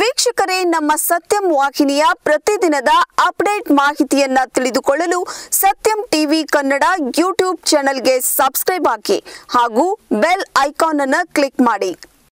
ವೀಕ್ಷಕರೇ ನಮ್ಮ ಸತ್ಯಂ ವಾಹಿನಿಯ ಪ್ರತಿದಿನದ ಅಪ್ಡೇಟ್ ಮಾಹಿತಿಯನ್ನ ತಿಳಿದುಕೊಳ್ಳಲು ಸತ್ಯಂ ಟಿವಿ ಕನ್ನಡ ಯೂಟ್ಯೂಬ್ ಚಾನೆಲ್ಗೆ ಸಬ್ಸ್ಕ್ರೈಬ್ ಹಾಕಿ ಹಾಗೂ ಬೆಲ್ ಐಕಾನ್ ಅನ್ನು ಕ್ಲಿಕ್ ಮಾಡಿ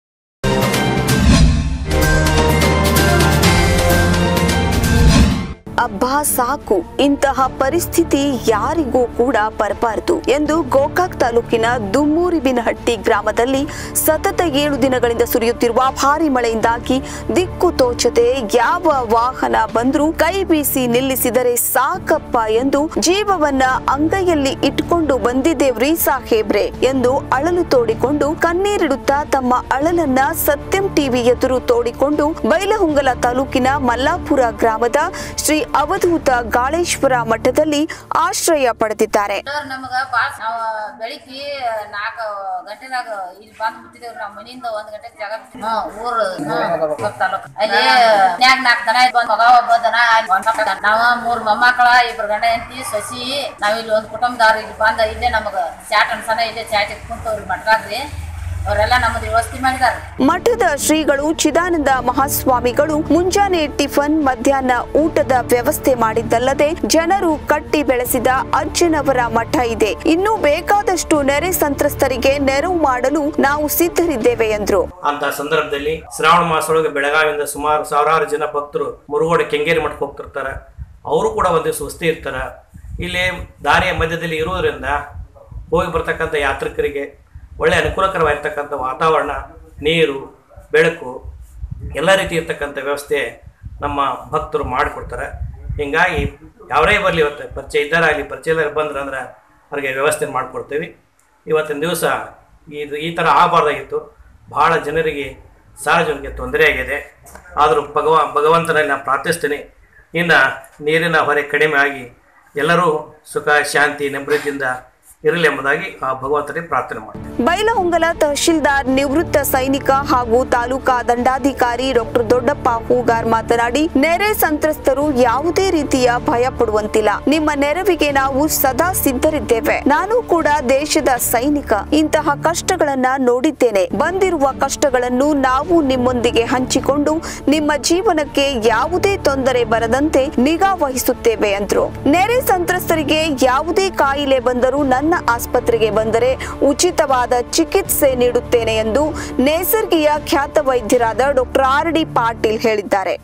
ಅಬ್ಬಾ ಸಾಕು ಇಂತಹ ಪರಿಸ್ಥಿತಿ ಯಾರಿಗೂ ಕೂಡ ಬರಬಾರದು ಎಂದು ಗೋಕಾಕ್ ತಾಲೂಕಿನ ದುಮ್ಮೂರಿಬಿನಹಟ್ಟಿ ಗ್ರಾಮದಲ್ಲಿ ಸತತ ಏಳು ದಿನಗಳಿಂದ ಸುರಿಯುತ್ತಿರುವ ಭಾರಿ ಮಳೆಯಿಂದಾಗಿ ದಿಕ್ಕು ತೋಚದೆ ಯಾವ ವಾಹನ ಬಂದರೂ ಕೈ ಬೀಸಿ ನಿಲ್ಲಿಸಿದರೆ ಸಾಕಪ್ಪ ಎಂದು ಜೀವವನ್ನ ಅಂಗೈಯಲ್ಲಿ ಇಟ್ಕೊಂಡು ಬಂದಿದ್ದೇವ್ರಿ ಸಾಹೇಬ್ರೆ ಎಂದು ಅಳಲು ತೋಡಿಕೊಂಡು ಕಣ್ಣೀರಿಡುತ್ತಾ ತಮ್ಮ ಅಳಲನ್ನ ಸತ್ಯಂ ಟಿವಿ ಎದುರು ತೋಡಿಕೊಂಡು ಬೈಲಹೊಂಗಲ ತಾಲೂಕಿನ ಮಲ್ಲಾಪುರ ಗ್ರಾಮದ ಶ್ರೀ ಅವಧೂತ ಗಾಳೇಶ್ವರ ಮಠದಲ್ಲಿ ಆಶ್ರಯ ಪಡೆದಿದ್ದಾರೆ ಅವ್ರು ನಮಗ ಬಾಳ ನಾವ್ ಬೆಳಿಗ್ಗೆ ನಾಲ್ಕು ಗಂಟೆದಾಗ ಇಲ್ಲಿ ಬಂದ್ ಬಿಟ್ಟಿದೇವ್ರಿ ನಾವ್ ಮನಿಯಿಂದ ಒಂದ್ ಗಂಟೆಗೆ ಜಾಗ ಬಿಟ್ಟಿವಿ. ಹ್ಮ್ ಊರ್ ಹ್ಮ್, ತಾಲೂಕ್ ಅಲ್ಲಿ ನ್ಯಾಗ ನಾಲ್ಕು ದನ ಇದ್ವು, ಒಂದ್ ಮಗ ಒಬ್ಬ ದನ ಅಲ್ಲಿ ಒಂದ್ ಮಗ ದನ. ನಾವ ಮೂರ್ ಮೊಮ್ಮಕ್ಕಳ ಇಬ್ರು ಗಂಡ ಹೆಂಡತಿ ಸೊಸಿ ನಾವ್ ಇಲ್ಲಿ ಒಂದ್ ಕುಟುಂಬದವ್ರು ಇಲ್ಲಿ ಬಂದ ಇಲ್ಲೇ ನಮಗ ಚಾಟ್ ಅನ್ಸನ ಇಲ್ಲೇ ಚಾಟ್ ಕುಂತವ್ರಿ ಮಟ್ಕಾಗ್ರಿ ಅವರೆಲ್ಲ ನಮ್ಮದು ವ್ಯವಸ್ಥೆ ಮಾಡಿದಾರ ಮಠದ ಶ್ರೀಗಳು ಚಿದಾನಂದ ಮಹಾಸ್ವಾಮಿಗಳು ಮುಂಜಾನೆ ಟಿಫನ್ ಮಧ್ಯಾಹ್ನ ಊಟದ ವ್ಯವಸ್ಥೆ ಮಾಡಿದ್ದಲ್ಲದೆ ಜನರು ಕಟ್ಟಿ ಬೆಳೆಸಿದ ಅಜ್ಜನವರ ಮಠ ಇದೆ ಇನ್ನು ಬೇಕಾದಷ್ಟು ನೆರೆ ಸಂತ್ರಸ್ತರಿಗೆ ನೆರವು ಮಾಡಲು ನಾವು ಸಿದ್ಧರಿದ್ದೇವೆ ಎಂದರು ಅಂತ ಸಂದರ್ಭದಲ್ಲಿ ಶ್ರಾವಣ ಮಾಸದೊಳಗೆ ಬೆಳಗಾವಿಯಿಂದ ಸುಮಾರು ಸಾವಿರಾರು ಜನ ಭಕ್ತರು ಮುರುಗೋಡೆ ಕೆಂಗೇರಿ ಮಠಕ್ಕೆ ಹೋಗ್ತಿರ್ತಾರೆ ಅವರು ಕೂಡ ಒಂದು ದಿವಸ ವಸ್ತಿ ಇರ್ತಾರೆ ಇಲ್ಲಿ ದಾರಿಯ ಮಧ್ಯದಲ್ಲಿ ಇರುವುದರಿಂದ ಹೋಗಿ ಬರ್ತಕ್ಕಂಥ ಯಾತ್ರಿಕರಿಗೆ ಒಳ್ಳೆ ಅನುಕೂಲಕರವಾಗಿರ್ತಕ್ಕಂಥ ವಾತಾವರಣ ನೀರು ಬೆಳಕು ಎಲ್ಲ ರೀತಿ ಇರ್ತಕ್ಕಂಥ ವ್ಯವಸ್ಥೆ ನಮ್ಮ ಭಕ್ತರು ಮಾಡಿಕೊಡ್ತಾರೆ ಹೀಗಾಗಿ ಯಾವರೇ ಬರಲಿ ಇವತ್ತು ಪರಿಚಯ ಇದ್ದಾರಾಗಲಿ ಪರಿಚಯ ಇದ್ದಾರೆ ಬಂದ್ರೆ ಅಂದ್ರೆ ಅವ್ರಿಗೆ ವ್ಯವಸ್ಥೆ ಮಾಡಿಕೊಡ್ತೀವಿ ಇವತ್ತಿನ ದಿವಸ ಇದು ಈ ಥರ ಆಗಬಾರ್ದಾಗಿತ್ತು ಭಾಳ ಜನರಿಗೆ ಸಾರ್ವಜನಿಕ ತೊಂದರೆ ಆಗಿದೆ ಆದರೂ ಭಗವ ಭಗವಂತನಲ್ಲಿ ನಾನು ಪ್ರಾರ್ಥಿಸ್ತೀನಿ ಇನ್ನು ನೀರಿನ ಹೊರೆ ಕಡಿಮೆ ಆಗಿ ಎಲ್ಲರೂ ಸುಖ ಶಾಂತಿ ನೆಮ್ಮದಿಯಿಂದ ಇರಲಿ ಎಂಬುದಾಗಿ ಆ ಭಗವಂತನಿಗೆ ಪ್ರಾರ್ಥನೆ ಮಾಡ್ತೀನಿ ಬೈಲಹೊಂಗಲ ತಹಶೀಲ್ದಾರ್ ನಿವೃತ್ತ ಸೈನಿಕ ಹಾಗೂ ತಾಲೂಕಾ ದಂಡಾಧಿಕಾರಿ ಡಾಕ್ಟರ್ ದೊಡ್ಡಪ್ಪ ಹೂಗಾರ್ ಮಾತನಾಡಿ ನೆರೆ ಸಂತ್ರಸ್ತರು ಯಾವುದೇ ರೀತಿಯ ಭಯ ಪಡುವಂತಿಲ್ಲ ನಿಮ್ಮ ನೆರವಿಗೆ ನಾವು ಸದಾ ಸಿದ್ಧರಿದ್ದೇವೆ ನಾನು ಕೂಡ ದೇಶದ ಸೈನಿಕ ಇಂತಹ ಕಷ್ಟಗಳನ್ನ ನೋಡಿದ್ದೇನೆ ಬಂದಿರುವ ಕಷ್ಟಗಳನ್ನು ನಾವು ನಿಮ್ಮೊಂದಿಗೆ ಹಂಚಿಕೊಂಡು ನಿಮ್ಮ ಜೀವನಕ್ಕೆ ಯಾವುದೇ ತೊಂದರೆ ಬರದಂತೆ ನಿಗಾ ವಹಿಸುತ್ತೇವೆ ಎಂದರು ನೆರೆ ಸಂತ್ರಸ್ತರಿಗೆ ಯಾವುದೇ ಕಾಯಿಲೆ ಬಂದರೂ ನನ್ನ ಆಸ್ಪತ್ರೆಗೆ ಬಂದರೆ ಉಚಿತವಾದ ಚಿಕಿತ್ಸೆ ನೀಡುತ್ತೇನೆ ಎಂದು ನೇಸರ್ಗಿಯ ಖ್ಯಾತ ವೈದ್ಯರಾದ ಡಾಕ್ಟರ್ ಆರ್ ಡಿ ಪಾಟೀಲ್ ಹೇಳಿದ್ದಾರೆ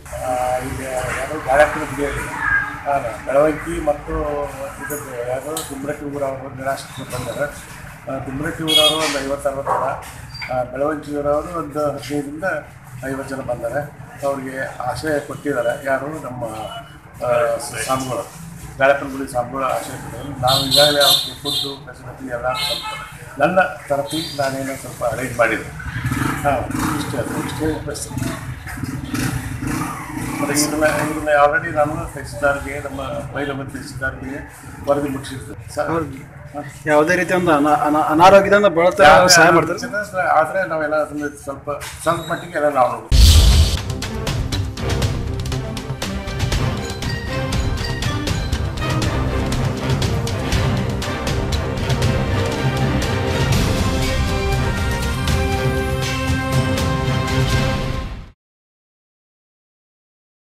ಈಗ ಯಾರು ಗಾಳಪ್ಪನ ಗುಡಿಯಲ್ಲಿ ಆ, ಬೆಳವಂಕಿ ಮತ್ತು ಇದಕ್ಕೆ ಯಾರು ದುಮ್ರಟ್ಟಿ ಊರವರು ನಿರಾಶ್ರಿತ ಬಂದರೆ ದುಮ್ರಟ್ಟಿ ಊರವರು ಒಂದು ಐವತ್ತು ಅರವತ್ತು ಜನ ಆ, ಬೆಳವಂಕಿ ಊರವರು ಒಂದು ಹದಿನೈದರಿಂದ ಐವತ್ತು ಜನ ಬಂದ್ದಾರೆ ಅವ್ರಿಗೆ ಆಶ್ರಯ ಕೊಟ್ಟಿದ್ದಾರೆ ಯಾರು ನಮ್ಮ ಆ, ಸ್ವಾಮಿಗಳು ಗಾಳಪ್ಪನ ಗುಡಿ ಸ್ವಾಮಿಗಳು ಆಶ್ರಯ ಕೊಟ್ಟಿದ್ದಾರೆ ನಾವು ಈಗಾಗಲೇ ಅವ್ರಿಗೆ ಫುಡ್ಡು ಫೆಸಿಲಿಟಿ ಎಲ್ಲ ಸ್ವಲ್ಪ ನನ್ನ ತರಫಿ ನಾನೇನೋ ಸ್ವಲ್ಪ ಅರೇಂಜ್ ಮಾಡಿದೆ ಹಾಂ ಇಷ್ಟೇ ಅದು ಇಷ್ಟೇ ಪರಿಸ್ಥಿತಿ ಮತ್ತು ಇದನ್ನ ಇದನ್ನ ಆಲ್ರೆಡಿ ನಾನು ತಹಸೀಲ್ದಾರ್ಗೆ ನಮ್ಮ ಬೈಲಮ್ಮ ತಹಸೀಲ್ದಾರ್ಗೆ ವರದಿ ಮುಟ್ಟಿಸಿರ್ತೇವೆ ಯಾವುದೇ ರೀತಿ ಒಂದು ಅನಾ ಅನಾ- ಅನಾರೋಗ್ಯದಿಂದ ಬಳತ ಸಹಾಯ ಮಾಡ್ತಾರೆ ಆದರೆ ನಾವೆಲ್ಲ ಅದನ್ನ ಸ್ವಲ್ಪ ಸ್ವಲ್ಪ ಮಟ್ಟಿಗೆ ಎಲ್ಲ ನಾವು ನೋಡ್ತೀವಿ